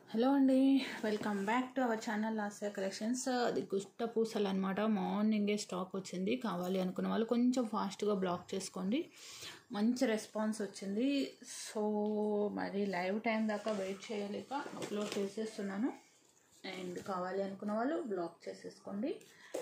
hello అండి welcome back to our channel Lasya collections అది గుష్ట పూసలు అనమాట మార్నింగే స్టాక్ వచ్చింది కావాలి అనుకున్న వాళ్ళు కొంచెం ఫాస్ట్గా బ్లాక్ చేసుకోండి మంచి రెస్పాన్స్ వచ్చింది సో మరి లైవ్ టైం దాకా వెయిట్ చేయలేక అప్లోడ్ చేసేస్తున్నాను అండ్ కావాలి అనుకున్న వాళ్ళు బ్లాక్ చేసేసుకోండి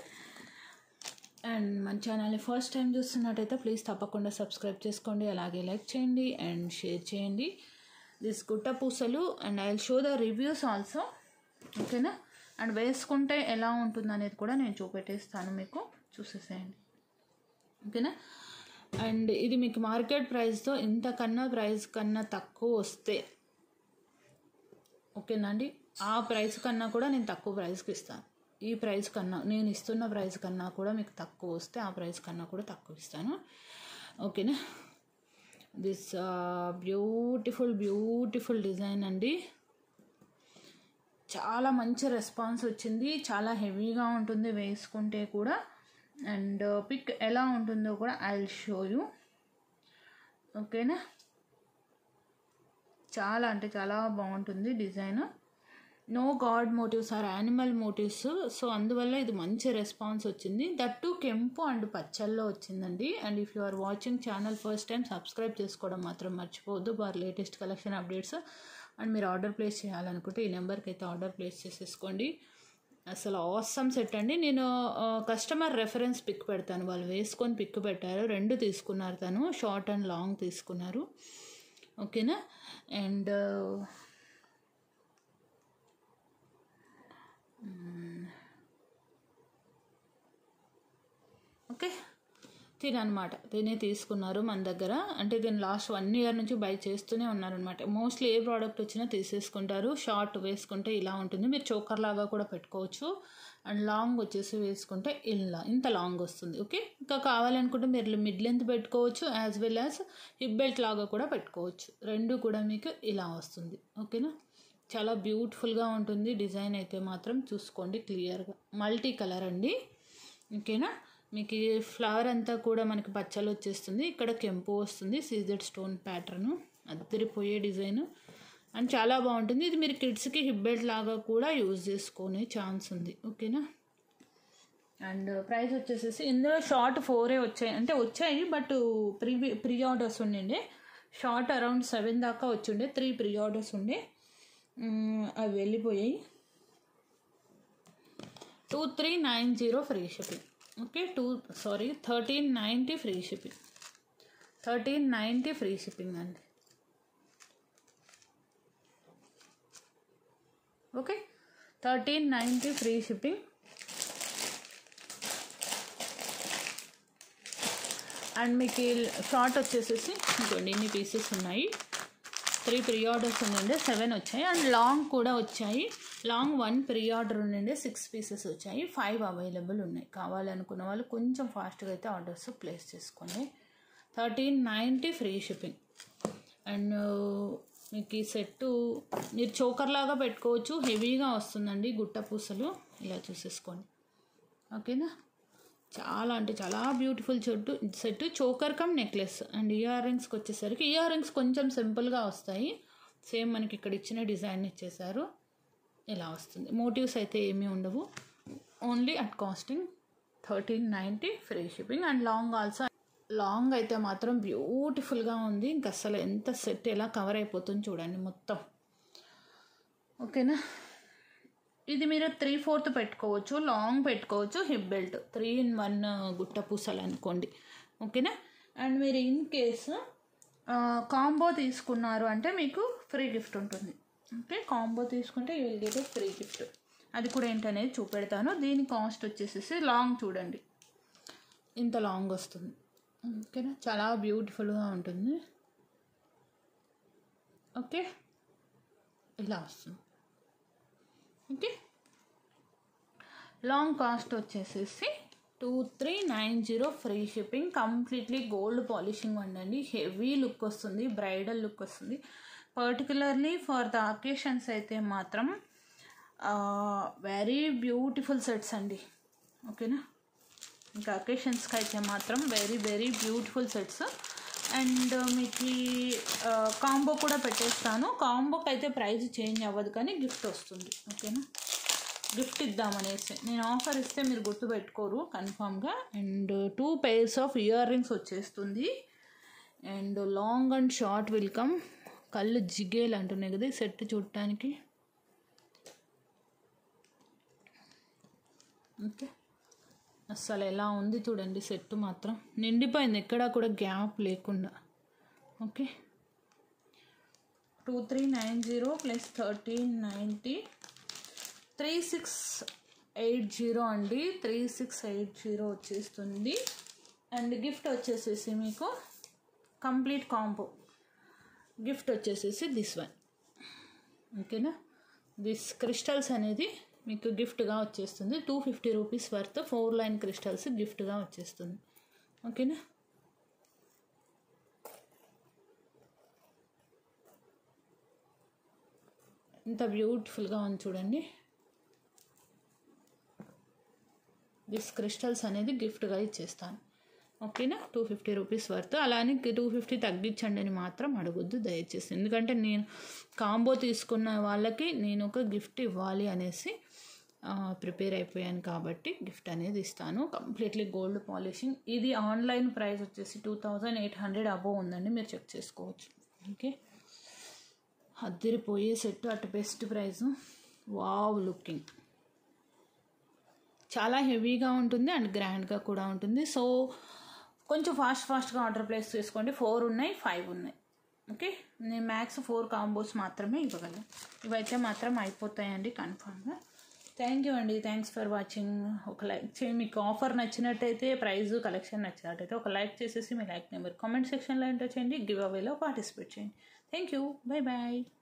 అండ్ మన ఛానల్ని ఫస్ట్ టైం చూస్తున్నట్టయితే ప్లీజ్ తప్పకుండా సబ్స్క్రైబ్ చేసుకోండి అలాగే లైక్ చేయండి అండ్ షేర్ చేయండి దిస్ గుట్ట పూసలు and I will show the reviews also ఓకేనా అండ్ వేసుకుంటే ఎలా ఉంటుంది అనేది కూడా నేను చూపెట్టేస్తాను మీకు చూసేసేయండి ఓకేనా అండ్ ఇది మీకు మార్కెట్ ప్రైస్తో ఇంతకన్నా ప్రైస్ కన్నా తక్కువ వస్తే ఓకేనా అండి ఆ ప్రైస్ కన్నా కూడా నేను తక్కువ ప్రైస్కి ఇస్తాను ఈ ప్రైస్ కన్నా నేను ఇస్తున్న ప్రైస్ కన్నా కూడా మీకు తక్కువ వస్తే ఆ ప్రైస్ కన్నా కూడా తక్కువ ఇస్తాను ఓకేనా దిస్ బ్యూటిఫుల్ బ్యూటిఫుల్ డిజైన్ అండి చాలా మంచి రెస్పాన్స్ వచ్చింది చాలా హెవీగా ఉంటుంది వేసుకుంటే కూడా అండ్ పిక్ ఎలా ఉంటుందో కూడా ఐ విల్ షో యూ ఓకేనా చాలా అంటే చాలా బాగుంటుంది design no god motives or animal motives so అందువల్ల ఇది మంచి రెస్పాన్స్ వచ్చింది దట్టు కెంపు అండ్ పచ్చల్లో వచ్చిందండి and if you are watching channel first time subscribe చేసుకోవడం మాత్రం మర్చిపోవద్దు వారి లేటెస్ట్ కలెక్షన్ అప్డేట్స్ అండ్ మీరు ఆర్డర్ ప్లేస్ చేయాలనుకుంటే ఈ నెంబర్కి అయితే ఆర్డర్ ప్లేస్ చేసేసుకోండి అసలు ఆసమ్ సెట్ అండి నేను కస్టమర్ రెఫరెన్స్ పిక్ పెడతాను వాళ్ళు వేసుకొని పిక్ పెట్టారు రెండు తీసుకున్నారు తను షార్ట్ అండ్ లాంగ్ తీసుకున్నారు ఓకేనా అండ్ ఓకే తిననమాట తినే తీసుకున్నారు మన దగ్గర అంటే దీని లాస్ట్ వన్ ఇయర్ నుంచి బై చేస్తూనే ఉన్నారనమాట మోస్ట్లీ ఏ ప్రోడక్ట్ వచ్చినా తీసేసుకుంటారు షార్ట్ వేసుకుంటే ఇలా ఉంటుంది మీరు చోకర్ లాగా కూడా పెట్టుకోవచ్చు అండ్ లాంగ్ వచ్చేసి వేసుకుంటే ఇలా ఇంత లాంగ్ వస్తుంది ఓకే ఇంకా కావాలనుకుంటే మీరు మిడ్ లెంత్ పెట్టుకోవచ్చు as well as hip belt లాగా కూడా పెట్టుకోవచ్చు రెండు కూడా మీకు ఇలా వస్తుంది ఓకేనా చాలా బ్యూటిఫుల్గా ఉంటుంది డిజైన్ అయితే మాత్రం చూసుకోండి క్లియర్గా మల్టీ కలర్ అండి ఓకేనా మీకు ఈ ఫ్లవర్ అంతా కూడా మనకి పచ్చలు వచ్చేస్తుంది ఇక్కడ కెంపు వస్తుంది సీజెడ్ స్టోన్ ప్యాటర్ను అద్దరిపోయే డిజైన్ అండ్ చాలా బాగుంటుంది ఇది మీరు కిడ్స్కి హిప్ బెల్ట్ లాగా కూడా యూజ్ చేసుకునే ఛాన్స్ ఉంది ఓకేనా అండ్ ప్రైస్ వచ్చేసేసి ఇందులో షార్ట్ ఫోరే వచ్చాయి అంటే వచ్చాయి బట్ ప్రీ ప్రీ ఆర్డర్స్ ఉండిండే షార్ట్ అరౌండ్ సెవెన్ దాకా వచ్చిండే త్రీ ప్రీ ఆర్డర్స్ ఉండే అవి వెళ్ళిపోయాయి two three nine zero free shipping okay two sorry thirteen ninety free shipping thirteen ninety free shipping అండి okay thirteen ninety free shipping and మీకు short వచ్చేసేసి ఇంకోండి ఇన్ని పీసెస్ ఉన్నాయి త్రీ ప్రీ ఆర్డర్స్ ఉండే సెవెన్ వచ్చాయి అండ్ లాంగ్ కూడా వచ్చాయి లాంగ్ వన్ ప్రీ ఆర్డర్ ఉండే సిక్స్ పీసెస్ వచ్చాయి ఫైవ్ అవైలబుల్ ఉన్నాయి కావాలనుకున్న వాళ్ళు కొంచెం ఫాస్ట్గా అయితే ఆర్డర్స్ ప్లేస్ చేసుకోండి thirteen ninety free shipping and మీకు ఈ సెట్టు మీరు చోకర్ లాగా పెట్టుకోవచ్చు హెవీగా వస్తుందండి గుట్ట పూసలు ఇలా చూసేసుకోండి ఓకేనా చాలా అంటే చాలా బ్యూటిఫుల్ చెట్టు set choker cum necklace and ఇయర్ రింగ్స్కి వచ్చేసరికి ఇయర్ రింగ్స్ కొంచెం సింపుల్గా వస్తాయి సేమ్ మనకి ఇక్కడ ఇచ్చిన డిజైన్ ఇచ్చేసారు ఇలా వస్తుంది మోటివ్స్ అయితే ఏమీ ఉండవు only at costing thirteen ninety free shipping and long also long అయితే మాత్రం బ్యూటిఫుల్గా ఉంది ఇంక అసలు ఎంత సెట్ ఎలా కవర్ అయిపోతుంది చూడండి మొత్తం ఓకేనా ఇది మీరు త్రీ ఫోర్త్ పెట్టుకోవచ్చు లాంగ్ పెట్టుకోవచ్చు hip belt three in one గుట్ట పూసలు అనుకోండి ఓకేనా అండ్ మీరు ఇన్ కేసు కాంబో తీసుకున్నారు అంటే మీకు ఫ్రీ గిఫ్ట్ ఉంటుంది ఓకే కాంబో తీసుకుంటే you will get free gift అది కూడా ఏంటనేది చూపెడతాను దీని కాస్ట్ వచ్చేసేసి లాంగ్ చూడండి ఇంత లాంగ్ వస్తుంది ఓకేనా చాలా బ్యూటిఫుల్గా ఉంటుంది ఓకే ఇలా వస్తుంది ఓకే లాంగ్ కాస్ట్ వచ్చేసేసి two three nine zero free shipping completely gold polishing ఉండండి హెవీ లుక్ వస్తుంది బ్రైడల్ లుక్ వస్తుంది పర్టికులర్లీ ఫర్ ద అకేషన్స్ అయితే మాత్రం వెరీ బ్యూటిఫుల్ సెట్స్ అండి ఓకేనా ఇంకా అకేషన్స్కి అయితే మాత్రం very very beautiful sets and మీకు కాంబో కూడా పెట్టేస్తాను కాంబోకి అయితే ప్రైస్ చేంజ్ అవ్వదు కానీ గిఫ్ట్ వస్తుంది ఓకేనా గిఫ్ట్ ఇద్దామనేసి నేను ఆఫర్ ఇస్తే మీరు గుర్తుపెట్టుకోరు కన్ఫామ్గా and two pairs of earrings వచ్చేస్తుంది and long and short welcome కళ్ళు జిగేలు అంటున్నాయి కదా ఈ సెట్ చూడటానికి ఓకే అస్సలు ఎలా ఉంది చూడండి సెట్ మాత్రం నిండిపోయింది ఎక్కడా కూడా గ్యాప్ లేకుండా okay two three nine zero plus thirteen ninety three six eight zero అండి త్రీ సిక్స్ ఎయిట్ జీరో వచ్చేస్తుంది అండ్ గిఫ్ట్ వచ్చేసేసి మీకు కంప్లీట్ కాంబో గిఫ్ట్ వచ్చేసేసి దిస్ వన్ ఓకేనా దిస్ క్రిస్టల్స్ అనేది మీకు గిఫ్ట్గా వచ్చేస్తుంది two fifty rupees worth four line crystals గిఫ్ట్గా వచ్చేస్తుంది ఓకేనా ఇంత బ్యూటిఫుల్గా ఉంది చూడండి దిస్ క్రిస్టల్స్ అనేది గిఫ్ట్గా ఇచ్చేస్తాను ఓకేనా టూ ఫిఫ్టీ రూపీస్ వర్త్ అలానే టూ ఫిఫ్టీ తగ్గించండి అని మాత్రం అడగొద్దు దయచేసి ఎందుకంటే నేను కాంబో తీసుకున్న వాళ్ళకి నేను ఒక గిఫ్ట్ ఇవ్వాలి అనేసి ప్రిపేర్ అయిపోయాను కాబట్టి గిఫ్ట్ అనేది ఇస్తాను కంప్లీట్లీ గోల్డ్ పాలిషింగ్ ఇది ఆన్లైన్ ప్రైస్ వచ్చేసి two thousand eight hundred above ఉందండి మీరు చెక్ చేసుకోవచ్చు ఓకే అద్దరిపోయే సెట్ అటు బెస్ట్ ప్రైస్ వావ్ లుకింగ్ చాలా హెవీగా ఉంటుంది అండ్ గ్రాండ్గా కూడా ఉంటుంది సో కొంచెం ఫాస్ట్ ఫాస్ట్గా ఆర్డర్ ప్లేస్ చేసుకోండి ఫోర్ ఉన్నాయి ఫైవ్ ఉన్నాయి ఓకే నేను మ్యాక్స్ ఫోర్ కాంబోస్ మాత్రమే ఇవ్వగలను ఇవైతే మాత్రం అయిపోతాయండి కన్ఫామ్గా థ్యాంక్ యూ అండి థ్యాంక్స్ ఫర్ వాచింగ్ ఒక లైక్ చేయండి మీకు ఆఫర్ నచ్చినట్టయితే ప్రైజ్ కలెక్షన్ నచ్చినట్టయితే ఒక లైక్ చేసేసి మీ లైక్ నెంబర్ కామెంట్ సెక్షన్లో ఎంటర్ చేయండి గివ్ అవేలో పార్టిసిపేట్ చేయండి థ్యాంక్ యూ బై బాయ్